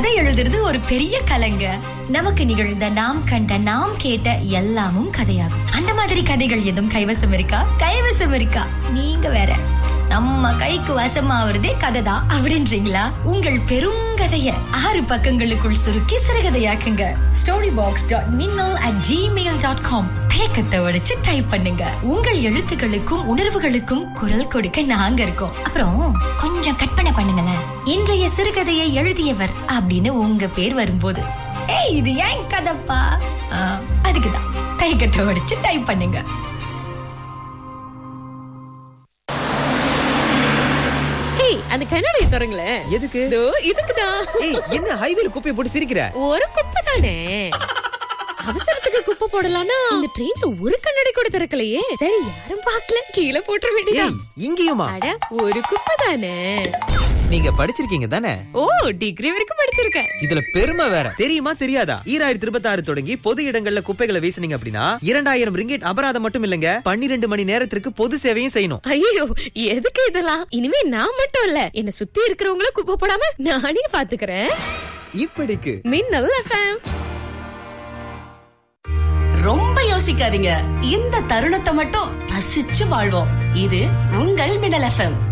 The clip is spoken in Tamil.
கதை எழுதுறது ஒரு பெரிய கலைங்க நமக்கு நிகழ்ந்த நாம் கண்ட நாம் கேட்ட எல்லாமும் கதையாகும் அந்த மாதிரி கதைகள் எதுவும் கைவசம் இருக்கா கைவசம் இருக்கா நீங்க வேற நம்ம கைக்கு வசமாவதே கதை தான் அப்படின்றீங்களா உங்கள் பெருங்கதைய ஆறு பக்கங்களுக்குள் சுருக்கி சிறுகதையாக்குங்க story box dot Minnal at Gmail dot com தேக்கத்தை உடைச்சு டைப் பண்ணுங்க உங்கள் எழுத்துக்களுக்கும் உணர்வுகளுக்கும் குரல் கொடுக்க நாங்க இருக்கோம் அப்புறம் கொஞ்சம் கற்பனை பண்ணுங்களேன் இன்றைய சிறுகதையை எழுதியவர் அப்படின்னு உங்க பேர் வரும்போது ஏய் இது ஏன் கதைப்பா ஆ, அதுக்குதான் கைக்கட்டை உடைச்சு டைப் பண்ணுங்க ஏய் அந்த கண்ணாடியை திறங்களேன் எதுக்கு இதோ இதுக்குதான் ஏய் என்ன ஹைவேல குப்பையை போட்டு சிரிக்கிற ஒரு குப்பை தானே அவசரத்துக்கு குப்பை போடலாம்னா இந்த ட்ரெயின்ல ஒரு கண்ணாடி கூட திறக்கலையே சரி யாரும் பார்க்கல கீழே போட்டுற வேண்டியதான் ஏய் இங்கேயுமா அட ஒரு குப்பை தானே நீங்க படிச்சிருக்கீங்க தானே ஓ டிகிரி வரைக்கும் படிச்சிருக்கேன் இதுல பெருமை வேற தெரியுமா தெரியாதா ஈராயிரத்தி இருபத்தி ஆறு தொடங்கி பொது இடங்கள்ல குப்பைகளை வீசுனீங்க அப்படின்னா இரண்டாயிரம் ரிங்கெட் அபராதம் மட்டும் இல்லங்க பன்னிரெண்டு மணி நேரத்திற்கு பொது சேவையும் செய்யணும் ஐயோ எதுக்கு இதெல்லாம் இனிமே நான் மட்டும் இல்ல என்ன சுத்தி இருக்கிறவங்களும் குப்பை போடாம நானே பாத்துக்கிறேன் இப்படிக்கு மின்னல் எஃப்எம் ரொம்ப யோசிக்காதீங்க இந்த தருணத்தை மட்டும் ரசிச்சு வாழ்வோம் இது உங்கள் மின்னல் எஃப்எம்